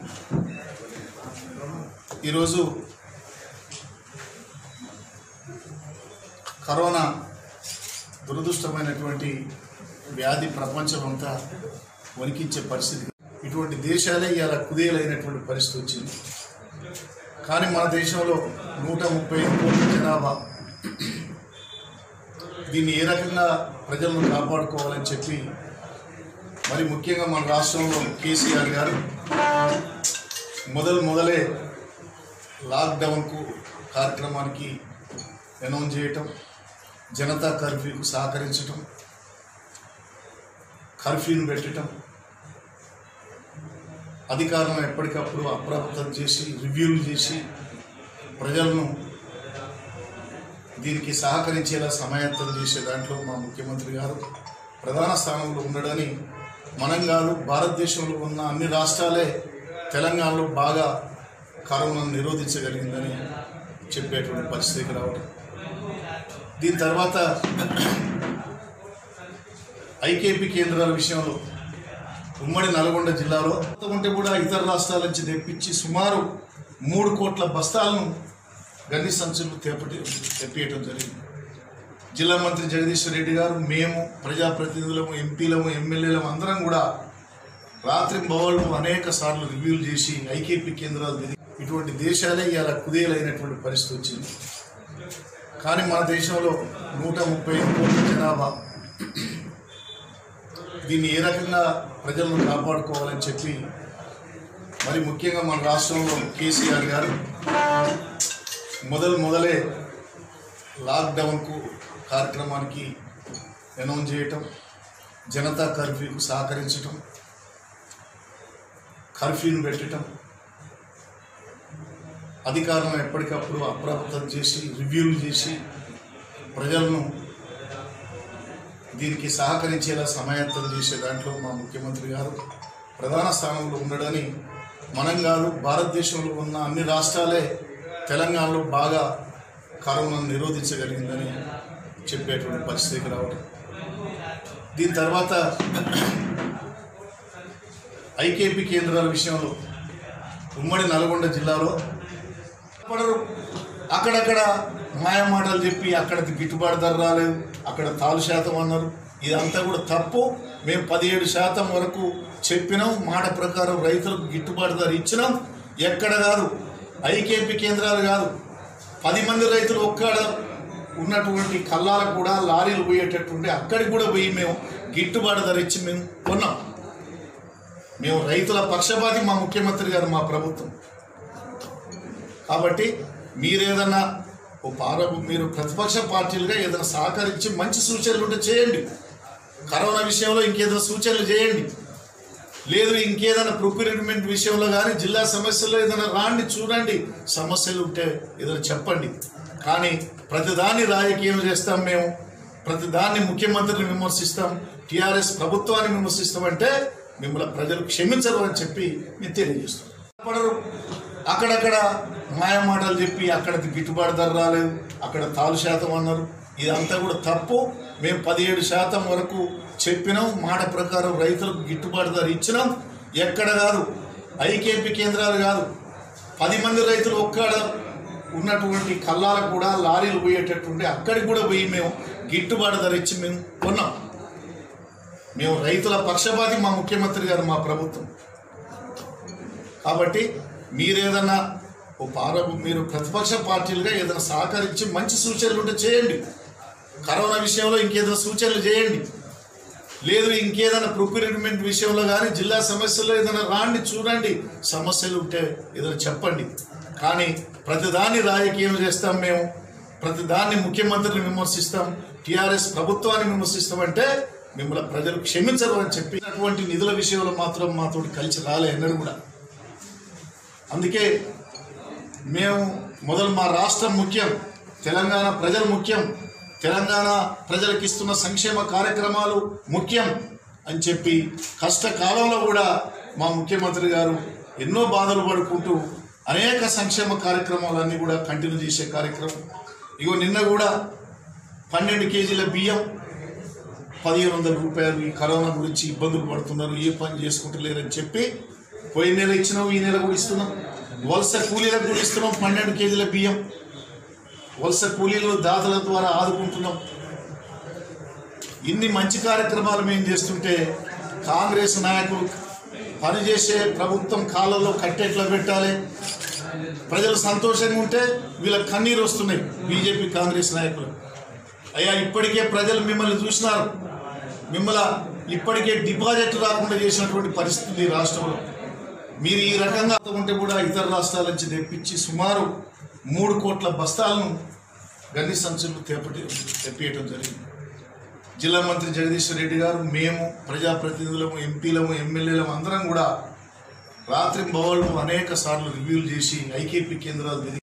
ఈరోజు కరోనా దురదృష్టమైనటువంటి వ్యాధి ప్రపంచమంతా వణికించే పరిస్థితి ఇటువంటి దేశాలే ఇవాళ కుదేలైనటువంటి పరిస్థితి వచ్చింది కానీ మన దేశంలో నూట ముప్పై కోట్ల జనాభా దీన్ని ఏ రకంగా ప్రజలను కాపాడుకోవాలని చెప్పి మరి ముఖ్యంగా మన రాష్ట్రంలో కేసీఆర్ గారు మొదలు మొదలే లాక్డౌన్కు కార్యక్రమానికి అనౌన్స్ చేయటం జనతా కర్ఫ్యూకు సహకరించటం కర్ఫ్యూని పెట్టడం అధికారులను ఎప్పటికప్పుడు అప్రమత్తం చేసి రివ్యూలు చేసి ప్రజలను దీనికి సహకరించేలా సమాయత్తం చేసే దాంట్లో మా ముఖ్యమంత్రి గారు ప్రధాన స్థానంలో ఉండడని మనం కాదు భారతదేశంలో ఉన్న అన్ని రాష్ట్రాలే తెలంగాణలో బాగా కరోనాను నిరోధించగలిగిందని చెప్పేటువంటి పరిస్థితికి రావడం దీని తర్వాత ఐకేపీ కేంద్రాల విషయంలో ఉమ్మడి నల్గొండ జిల్లాలో ఉంటే కూడా ఇతర రాష్ట్రాల నుంచి తెప్పించి సుమారు మూడు కోట్ల బస్తాలను గన్ని సంచులు తెప్పటి తెప్పియటం జరిగింది జిల్లా మంత్రి జగదీశ్వర్ రెడ్డి గారు మేము ప్రజాప్రతినిధులము ఎంపీలము ఎమ్మెల్యేలము అందరం కూడా రాత్రి బవళ్ళు అనేక సార్లు రివ్యూలు చేసి ఐకేపీ కేంద్రాలు తిరిగి ఇటువంటి దేశాలే ఇవాళ కుదేలైనటువంటి పరిస్థితి వచ్చింది కానీ మన దేశంలో నూట ముప్పై కోట్ల జనాభా దీన్ని ఏ రకంగా ప్రజలను కాపాడుకోవాలని చెప్పి మరి ముఖ్యంగా మన రాష్ట్రంలో కేసీఆర్ గారు మొదలు మొదలే లాక్డౌన్కు కార్యక్రమానికి అనౌన్స్ చేయటం జనతా కర్ఫ్యూకు సహకరించటం కర్ఫ్యూని పెట్టడం అధికారులను ఎప్పటికప్పుడు అప్రమత్తం చేసి రివ్యూలు చేసి ప్రజలను దీనికి సహకరించేలా సమాయత్తం చేసే దాంట్లో మా ముఖ్యమంత్రి గారు ప్రధాన స్థానంలో ఉండడని మనం కాదు భారతదేశంలో ఉన్న అన్ని రాష్ట్రాలే తెలంగాణలో బాగా కరోనాను నిరోధించగలిగిందని చెప్పేటువంటి పరిస్థితికి రావడం దీని తర్వాత ఐకేపీ కేంద్రాల విషయంలో ఉమ్మడి నల్గొండ జిల్లాలో పడరు అక్కడక్కడ మాయమాటలు చెప్పి అక్కడ గిట్టుబాటు ధర రాలేదు అక్కడ తాలు శాతం అన్నారు ఇదంతా కూడా తప్పు మేము పదిహేడు శాతం వరకు చెప్పినాం మాట ప్రకారం రైతులకు గిట్టుబాటు ధర ఇచ్చినాం ఎక్కడ కాదు ఐకేపీ కేంద్రాలు కాదు పది మంది రైతులు ఒక్కడ ఉన్నటువంటి కల్లాలకు కూడా లారీలు పోయేటటువంటి అక్కడికి కూడా పోయి మేము గిట్టుబాటు ధర ఇచ్చి మేము కొన్నాం మేము రైతుల పక్షపాతి మా ముఖ్యమంత్రి గారు మా ప్రభుత్వం కాబట్టి మీరేదన్నా ఓ పార మీరు ప్రతిపక్ష పార్టీలుగా ఏదైనా సహకరించి మంచి సూచనలు ఉంటే చేయండి కరోనా విషయంలో ఇంకేదైనా సూచనలు చేయండి లేదు ఇంకేదైనా ప్రొక్యూర్మెంట్ విషయంలో కానీ జిల్లా సమస్యల్లో ఏదైనా రాండి చూడండి సమస్యలు ఉంటే ఏదైనా చెప్పండి కానీ ప్రతిదాన్ని రాజకీయం చేస్తాం మేము ప్రతిదాన్ని ముఖ్యమంత్రిని విమర్శిస్తాం టీఆర్ఎస్ ప్రభుత్వాన్ని విమర్శిస్తామంటే మిమ్మల్ని ప్రజలు క్షమించరు అని చెప్పి మేము తెలియజేస్తాం పడరు అక్కడక్కడ మాయమాటలు చెప్పి అక్కడ గిట్టుబాటు ధర రాలేదు అక్కడ తాలు శాతం అన్నారు ఇదంతా కూడా తప్పు మేము పదిహేడు శాతం వరకు చెప్పినాం మాట ప్రకారం రైతులకు గిట్టుబాటు ధర ఇచ్చినాం ఎక్కడ కాదు ఐకేపీ కేంద్రాలు కాదు పది మంది రైతులు ఒక్కడ ఉన్నటువంటి కల్లాలకు కూడా లారీలు పోయేటటువంటి అక్కడికి కూడా పోయి మేము గిట్టుబాటు ధర ఇచ్చి మేము కొన్నాం మేము రైతుల పక్షపాతి మా ముఖ్యమంత్రి గారు మా ప్రభుత్వం కాబట్టి మీరేదన్నా ఓ పార మీరు ప్రతిపక్ష పార్టీలుగా ఏదైనా సహకరించి మంచి సూచనలు ఉంటే చేయండి కరోనా విషయంలో ఇంకేదైనా సూచనలు చేయండి లేదు ఇంకేదైనా ప్రొక్యూర్మెంట్ విషయంలో కానీ జిల్లా సమస్యల్లో ఏదైనా రాండి చూడండి సమస్యలు ఉంటే ఏదైనా చెప్పండి కానీ ప్రతిదాన్ని రాజకీయం చేస్తాం మేము ప్రతిదాన్ని ముఖ్యమంత్రిని విమర్శిస్తాం టీఆర్ఎస్ ప్రభుత్వాన్ని విమర్శిస్తామంటే మిమ్మల్ని ప్రజలు క్షమించరు అని చెప్పి అటువంటి నిధుల విషయంలో మాత్రం మాతోటి కలిసి రాలే ఎన్నడూ కూడా అందుకే మేము మొదలు మా రాష్ట్రం ముఖ్యం తెలంగాణ ప్రజలు ముఖ్యం తెలంగాణ ప్రజలకు ఇస్తున్న సంక్షేమ కార్యక్రమాలు ముఖ్యం అని చెప్పి కష్టకాలంలో కూడా మా ముఖ్యమంత్రి గారు ఎన్నో బాధలు పడుకుంటూ అనేక సంక్షేమ కార్యక్రమాలన్నీ కూడా కంటిన్యూ చేసే కార్యక్రమం ఇగో నిన్న కూడా పన్నెండు కేజీల బియ్యం పదిహేను వందల రూపాయలు ఈ కరోనా గురించి ఇబ్బందులు పడుతున్నారు ఏ పని చేసుకుంటలేరని చెప్పి పోయిన నెల ఇచ్చినాం ఈ నెల కూడా ఇస్తున్నాం వలస కూలీలకు కూడా ఇస్తున్నాం పన్నెండు కేజీల బియ్యం వలస కూలీలు దాతల ద్వారా ఆదుకుంటున్నాం ఇన్ని మంచి కార్యక్రమాలు మేము చేస్తుంటే కాంగ్రెస్ నాయకులు పనిచేసే ప్రభుత్వం కాలంలో కట్టెట్లా పెట్టాలి ప్రజలు సంతోషంగా ఉంటే వీళ్ళకి కన్నీరు వస్తున్నాయి బీజేపీ కాంగ్రెస్ నాయకులు అయ్యా ఇప్పటికే ప్రజలు మిమ్మల్ని చూసినారు మిమ్మల్ని ఇప్పటికే డిపాజిట్ రాకుండా చేసినటువంటి పరిస్థితి ఈ రాష్ట్రంలో మీరు ఈ రకంగా ఉంటే కూడా ఇతర రాష్ట్రాల నుంచి తెప్పించి సుమారు మూడు కోట్ల బస్తాలను గన్ని సంచులు తెప్పటి తెప్పియటం జరిగింది జిల్లా మంత్రి జగదీశ్వర్ రెడ్డి గారు మేము ప్రజాప్రతినిధులము ఎంపీలము ఎమ్మెల్యేలము అందరం కూడా రాత్రి బవళ్ళు అనేక సార్లు రివ్యూలు చేసి ఐకేపీ కేంద్రాలు